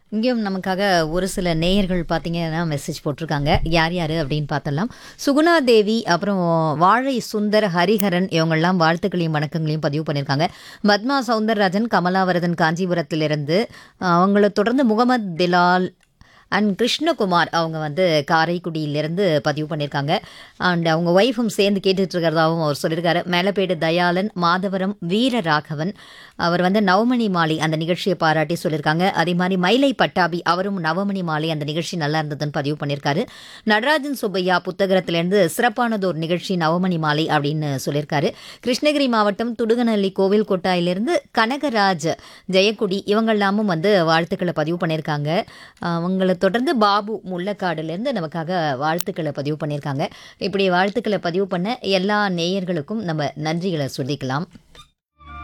இங்கேயும் நமக்காக ஒரு சில நேயர்கள் பார்த்தீங்கன்னா மெசேஜ் போட்டிருக்காங்க யார் யார் அப்படின்னு பார்த்தலாம் சுகுணா தேவி அப்புறம் வாழை சுந்தர் ஹரிஹரன் இவங்கெல்லாம் வாழ்த்துக்களையும் வணக்கங்களையும் பதிவு பண்ணியிருக்காங்க பத்மா சவுந்தரராஜன் கமலாவரதன் காஞ்சிபுரத்திலிருந்து அவங்கள தொடர்ந்து முகமது பிலால் அண்ட் கிருஷ்ணகுமார் அவங்க வந்து காரைக்குடியிலேருந்து பதிவு பண்ணியிருக்காங்க அண்ட் அவங்க ஒய்ஃபும் சேர்ந்து கேட்டுட்டு இருக்கிறதாவும் அவர் சொல்லியிருக்காரு மேலப்பேடு தயாளன் மாதவரம் வீரராகவன் அவர் வந்து நவமணி மாலை அந்த நிகழ்ச்சியை பாராட்டி சொல்லியிருக்காங்க அதே மாதிரி மயிலை பட்டாபி அவரும் நவமணி மாலை அந்த நிகழ்ச்சி நல்லா இருந்ததுன்னு பதிவு பண்ணியிருக்காரு நடராஜன் சுப்பையா புத்தகத்திலேருந்து சிறப்பானதொரு நிகழ்ச்சி நவமணி மாலை அப்படின்னு சொல்லியிருக்காரு கிருஷ்ணகிரி மாவட்டம் துடுகநல்லி கோவில் கொட்டாயிலிருந்து கனகராஜ் ஜெயக்குடி இவங்கெல்லாமும் வந்து வாழ்த்துக்களை பதிவு பண்ணியிருக்காங்க அவங்கள தொடர்ந்து பாபு முள்ளக்காடுலேருந்து நமக்காக வாழ்த்துக்களை பதிவு பண்ணியிருக்காங்க இப்படி வாழ்த்துக்களை பதிவு பண்ண எல்லா நேயர்களுக்கும் நம்ம நன்றிகளை சொல்லிக்கலாம்